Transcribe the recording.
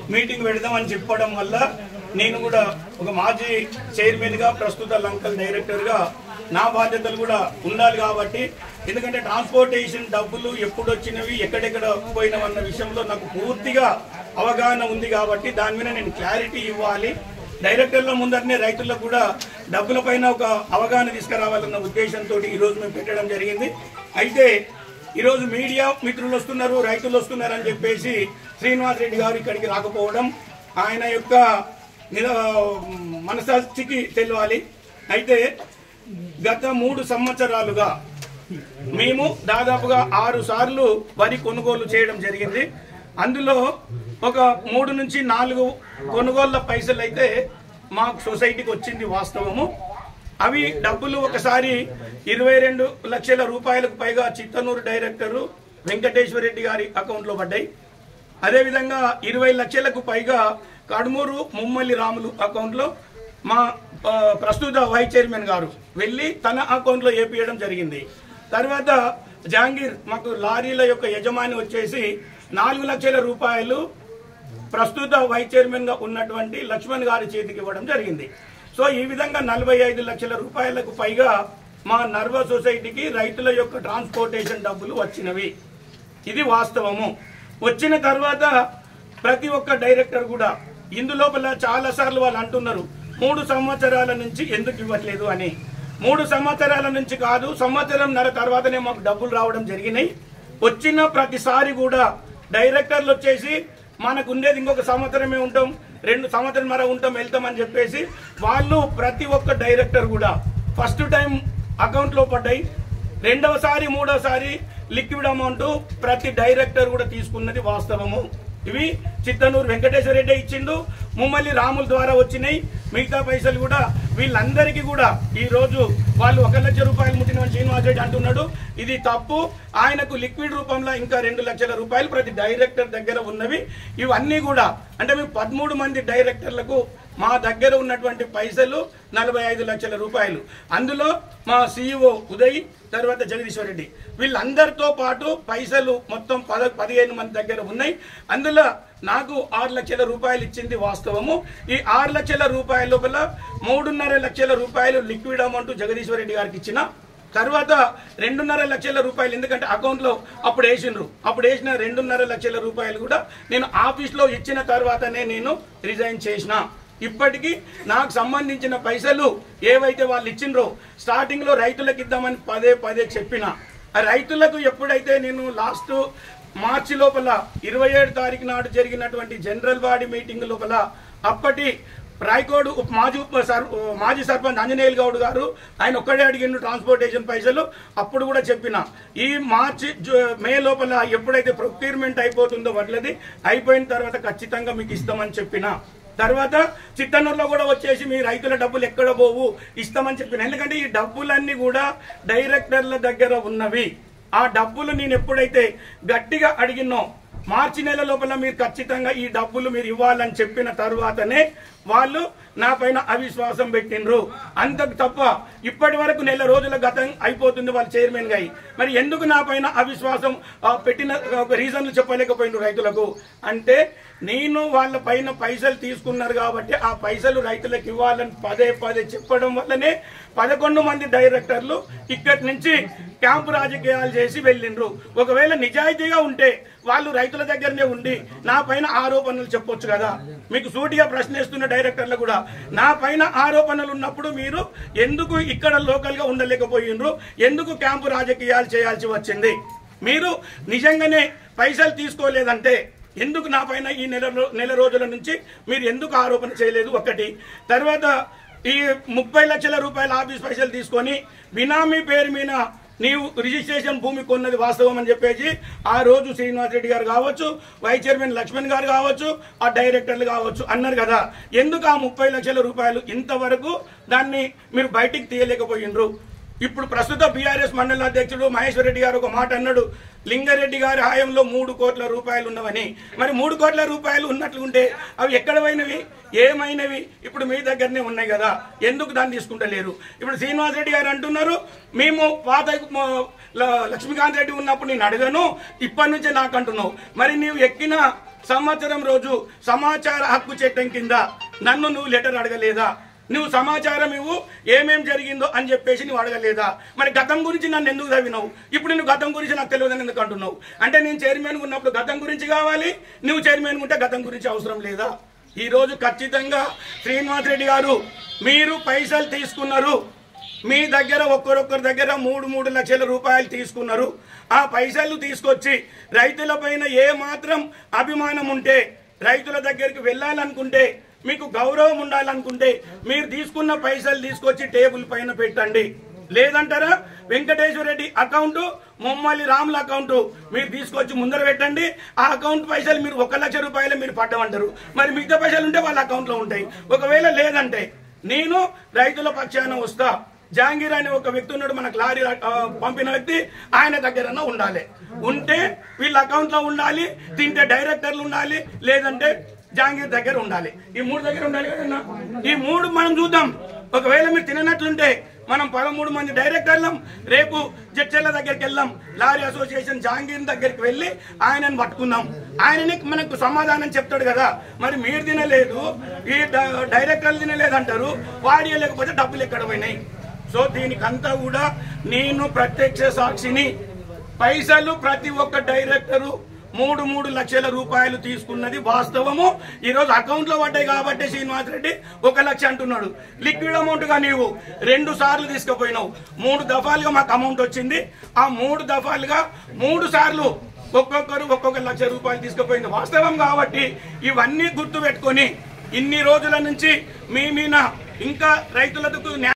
Meeting పెడదామని చెప్పడం వల్ల నేను కూడా ఒక మాజీ చైర్మన్ గా ప్రస్తుత లంకల్ డైరెక్టర్ గా నా బాధ్యతలు కూడా ఉండాలి కాబట్టి ఎందుకంటే ట్రాన్స్పోర్టేషన్ డబ్బులు ఎప్పుడు వచ్చినవి ఎక్కడెక్కడ పోయినవన్న విషయంలో నాకు పూర్తిగా అవగాహన ఉంది కాబట్టి దాని మీద నేను క్లారిటీ ఇవ్వాలి డైరెక్టర్ల ముందరనే రైతులకు కూడా డబ్బుల పైన ఒక అవగాహన తీసుకురావాలన్న ఉద్దేశంతో ఈ రోజు మేము పెట్టడం జరిగింది అయితే ఈరోజు మీడియా మిత్రులు వస్తున్నారు రైతులు వస్తున్నారు అని చెప్పేసి శ్రీనివాస్ రెడ్డి గారు ఇక్కడికి రాకపోవడం ఆయన యొక్క నిద మనసాక్షికి తెలియాలి అయితే గత మూడు సంవత్సరాలుగా మేము దాదాపుగా ఆరు సార్లు వరి కొనుగోలు చేయడం జరిగింది అందులో ఒక మూడు నుంచి నాలుగు కొనుగోళ్ల పైసలు అయితే మాకు సొసైటీకి వచ్చింది వాస్తవము అవి డబ్బులు ఒకసారి ఇరవై రెండు లక్షల రూపాయలకు పైగా చిత్తనూరు డైరెక్టరు వెంకటేశ్వర రెడ్డి గారి అకౌంట్లో పడ్డాయి అదేవిధంగా ఇరవై లక్షలకు పైగా కడుమూరు ముమ్మల్లి రాములు అకౌంట్లో మా ఆ, ప్రస్తుత వైస్ చైర్మన్ గారు వెళ్ళి తన అకౌంట్లో వేపియడం జరిగింది తర్వాత జహాంగీర్ మాకు లారీల యొక్క యజమాని వచ్చేసి నాలుగు లక్షల రూపాయలు ప్రస్తుత వైస్ చైర్మన్ గా ఉన్నటువంటి లక్ష్మణ్ గారి చేతికి ఇవ్వడం జరిగింది సో ఈ విధంగా నలభై ఐదు లక్షల రూపాయలకు పైగా మా నర్వ సొసైటీకి రైతుల యొక్క ట్రాన్స్పోర్టేషన్ డబ్బులు వచ్చినవి ఇది వాస్తవము వచ్చిన తర్వాత ప్రతి ఒక్క డైరెక్టర్ కూడా ఇందులోపల చాలా సార్లు వాళ్ళు అంటున్నారు మూడు సంవత్సరాల నుంచి ఎందుకు ఇవ్వట్లేదు అని మూడు సంవత్సరాల నుంచి కాదు సంవత్సరం నెల తర్వాతనే మాకు డబ్బులు రావడం జరిగినాయి వచ్చిన ప్రతిసారి కూడా డైరెక్టర్లు వచ్చేసి మనకు ఉండేది ఇంకొక సంవత్సరమే ఉంటాం రెండు సంవత్సరం మర ఉంటాం వెళ్తామని చెప్పేసి వాళ్ళు ప్రతి ఒక్క డైరెక్టర్ కూడా ఫస్ట్ టైం అకౌంట్లో పడ్డాయి రెండవసారి మూడవసారి లిక్విడ్ అమౌంట్ ప్రతి డైరెక్టర్ కూడా తీసుకున్నది వాస్తవము ఇవి చిత్తనూరు వెంకటేశ్వర రెడ్డి ఇచ్చిండు ముమ్మల్లి రాముల ద్వారా వచ్చినాయి మిగతా పైసలు కూడా వీళ్ళందరికీ కూడా ఈ రోజు వాళ్ళు ఒక లక్ష రూపాయలు ముట్టిన శ్రీనివాస్ రెడ్డి అంటున్నాడు ఇది తప్పు ఆయనకు లిక్విడ్ రూపంలో ఇంకా రెండు లక్షల రూపాయలు ప్రతి డైరెక్టర్ దగ్గర ఉన్నవి ఇవన్నీ కూడా అంటే మేము పదమూడు మంది డైరెక్టర్లకు మా దగ్గర ఉన్నటువంటి పైసలు నలభై ఐదు లక్షల రూపాయలు అందులో మా సీఈఓ ఉదయ్ తర్వాత జగదీశ్వర్ రెడ్డి వీళ్ళందరితో పాటు పైసలు మొత్తం పద పదిహేను మంది దగ్గర ఉన్నాయి అందులో నాకు ఆరు లక్షల రూపాయలు ఇచ్చింది వాస్తవము ఈ ఆరు లక్షల రూపాయల లోపల మూడున్నర లక్షల రూపాయలు లిక్విడ్ అమౌంట్ జగదీశ్వర్ రెడ్డి గారికి ఇచ్చిన తర్వాత రెండున్నర లక్షల రూపాయలు ఎందుకంటే అకౌంట్లో అప్పుడు వేసిండ్రు అప్పుడు వేసిన రెండున్నర లక్షల రూపాయలు కూడా నేను ఆఫీస్లో ఇచ్చిన తర్వాతనే నేను రిజైన్ చేసిన ఇప్పటికీ నాకు సంబంధించిన పైసలు ఏవైతే వాళ్ళు ఇచ్చిండ్రో స్టార్టింగ్లో రైతులకు ఇద్దామని పదే పదే చెప్పిన ఆ రైతులకు ఎప్పుడైతే నేను లాస్ట్ మార్చి లోపల ఇరవై ఏడు తారీఖు నాడు జరిగినటువంటి జనరల్ బాడీ మీటింగ్ లోపల అప్పటి రాయకోడు ఉప- మాజీ ఉప సర్- మాజీ సర్పంచ్ ఆంజనేయులు గౌడ్ గారు ఆయన ఒక్కడే అడిగిండు ట్రాన్స్పోర్టేషన్ పైసలు అప్పుడు కూడా చెప్పిన ఈ మార్చి జు- మే లోపల ఎప్పుడైతే ప్రొక్యూర్మెంట్ అయిపోతుందో వడ్లది అయిపోయిన తర్వాత ఖచ్చితంగా మీకు ఇస్తామని చెప్పిన తర్వాత చిత్తనూరులో కూడా వచ్చేసి మీ రైతుల డబ్బులు ఎక్కడ పోవు ఇస్తామని చెప్పిన ఎందుకంటే ఈ డబ్బులన్నీ కూడా డైరెక్టర్ల దగ్గర ఉన్నవి ఆ డబ్బులు నేను ఎప్పుడైతే గట్టిగా అడిగినో మార్చి నెల లోపల మీరు ఖచ్చితంగా ఈ డబ్బులు మీరు ఇవ్వాలని చెప్పిన తర్వాతనే వాళ్ళు నా పైన అవిశ్వాసం పెట్టినరు అంతకు తప్ప ఇప్పటి వరకు నెల రోజుల గతం అయిపోతుంది వాళ్ళు చైర్మన్ గా అయి. మరి ఎందుకు నా పైన అవిశ్వాసం ఆ, పెట్టిన ఒక రీజన్లు చెప్పలేకపోయినారు రైతులకు అంటే నేను వాళ్ళ పైన పైసలు తీసుకున్నారు కాబట్టి ఆ పైసలు రైతులకు ఇవ్వాలని పదే పదే చెప్పడం వల్లనే పదకొండు మంది డైరెక్టర్లు ఇక్కడి నుంచి క్యాంపు రాజకీయాలు చేసి వెళ్ళిండ్రు ఒకవేళ నిజాయితీగా ఉంటే వాళ్ళు రైతుల దగ్గరనే ఉండి నా పైన ఆరోపణలు చెప్పొచ్చు కదా మీకు సూటిగా ప్రశ్నిస్తున్న డైరెక్టర్లు కూడా నా పైన ఆరోపణలు ఉన్నప్పుడు మీరు ఎందుకు ఇక్కడ లోకల్ గా ఉండలేకపోయిండ్రు ఎందుకు క్యాంపు రాజకీయాలు చేయాల్సి వచ్చింది మీరు నిజంగానే పైసలు తీసుకోలేదంటే ఎందుకు నా పైన ఈ నెల రో- నెల రోజుల నుంచి మీరు ఎందుకు ఆరోపణ చేయలేదు ఒకటి తర్వాత ఈ ముప్పై లక్షల రూపాయల ఆఫీస్ పైసలు తీసుకొని బినామీ పేరు మీద నీవు రిజిస్ట్రేషన్ భూమి కొన్నది వాస్తవం అని చెప్పేసి ఆ రోజు శ్రీనివాస్ రెడ్డి గారు కావచ్చు వైస్ చైర్మన్ లక్ష్మణ్ గారు కావచ్చు ఆ డైరెక్టర్లు కావచ్చు అన్నారు కదా ఎందుకు ఆ ముప్పై లక్షల రూపాయలు ఇంతవరకు దాన్ని మీరు బయటికి తీయలేకపోయినరు ఇప్పుడు ప్రస్తుత బీఆర్ఎస్ మండల అధ్యక్షుడు మహేశ్వర్ రెడ్డి గారు ఒక మాట అన్నాడు లింగారెడ్డి గారి హాయంలో మూడు కోట్ల రూపాయలు ఉన్నవని మరి మూడు కోట్ల రూపాయలు ఉన్నట్లుంటే అవి ఎక్కడ పోయినవి ఏమైనవి ఇప్పుడు మీ దగ్గరనే ఉన్నాయి కదా ఎందుకు దాన్ని తీసుకుంటలేరు ఇప్పుడు శ్రీనివాస్ రెడ్డి గారు అంటున్నారు మేము పాత మ- ల- లక్ష్మీకాంత్ రెడ్డి ఉన్నప్పుడు నేను అడగను ఇప్పటి నుంచే నాకు అంటున్నావు మరి నీవు ఎక్కిన సంవత్సరం రోజు సమాచార హక్కు చట్టం కింద నన్ను నువ్వు లెటర్ అడగలేదా నువ్వు సమాచారం ఇవ్వు ఏమేం జరిగిందో అని చెప్పేసి నువ్వు అడగలేదా మరి గతం గురించి నన్ను ఎందుకు చదివినావు ఇప్పుడు నువ్వు గతం గురించి నాకు తెలియదని ఎందుకు అంటున్నావు అంటే నేను చైర్మన్ ఉన్నప్పుడు గతం గురించి కావాలి నువ్వు చైర్మన్ ఉంటే గతం గురించి అవసరం లేదా ఈ రోజు ఖచ్చితంగా శ్రీనివాస్ రెడ్డి గారు మీరు పైసలు తీసుకున్నారు మీ దగ్గర ఒక్కరొక్కరి దగ్గర మూడు మూడు లక్షల రూపాయలు తీసుకున్నారు ఆ పైసలు తీసుకొచ్చి రైతుల పైన ఏ మాత్రం అభిమానం ఉంటే రైతుల దగ్గరికి వెళ్ళాలనుకుంటే మీకు గౌరవం ఉండాలనుకుంటే మీరు తీసుకున్న పైసలు తీసుకొచ్చి టేబుల్ పైన పెట్టండి లేదంటారా వెంకటేశ్వర రెడ్డి అకౌంట్ మొమ్మల్లి రాముల అకౌంట్ మీరు తీసుకొచ్చి ముందర పెట్టండి ఆ అకౌంట్ పైసలు మీరు ఒక లక్ష రూపాయలు మీరు పట్టమంటారు మరి మిగతా పైసలు ఉంటే వాళ్ళ అకౌంట్ లో ఉంటాయి ఒకవేళ లేదంటే నేను రైతుల పక్షాన వస్తా జహాంగీర్ అనే ఒక వ్యక్తి ఉన్నాడు మనకు లారీ ఆ, పంపిన వ్యక్తి ఆయన దగ్గర ఉండాలి ఉంటే వీళ్ళ అకౌంట్ లో ఉండాలి తింటే డైరెక్టర్లు ఉండాలి లేదంటే జహాంగీర్ దగ్గర ఉండాలి ఈ మూడు దగ్గర ఉండాలి కదన్నా ఈ మూడు మనం చూద్దాం ఒకవేళ మీరు తిననట్లుంటే మనం పదమూడు మంది డైరెక్టర్లం రేపు జడ్చర్ల దగ్గరికి వెళ్దాం లారీ అసోసియేషన్ జహాంగీర్ దగ్గరికి వెళ్ళి ఆయనను పట్టుకుందాం ఆయనని మనకు సమాధానం చెప్తాడు కదా మరి మీరు తినలేదు ఈ డ- డైరెక్టర్లు తినలేదు అంటారు వాడి లేకపోతే డబ్బులు ఎక్కడ పోయినాయి సో దీనికంతా కూడా నేను ప్రత్యక్ష సాక్షిని పైసలు ప్రతి ఒక్క డైరెక్టరు మూడు మూడు లక్షల రూపాయలు తీసుకున్నది వాస్తవము ఈ రోజు అకౌంట్ లో పడ్డాయి కాబట్టి శ్రీనివాస్ రెడ్డి ఒక లక్ష అంటున్నాడు లిక్విడ్ అమౌంట్ గా నీవు రెండు సార్లు తీసుకుపోయినావు మూడు దఫాలుగా మాకు అమౌంట్ వచ్చింది ఆ మూడు దఫాలుగా మూడు సార్లు ఒక్కొక్కరు ఒక్కొక్క లక్ష రూపాయలు తీసుకుపోయింది వాస్తవం కాబట్టి ఇవన్నీ గుర్తు పెట్టుకొని ఇన్ని రోజుల నుంచి మీ మీద ఇంకా రైతులకు న్యాయం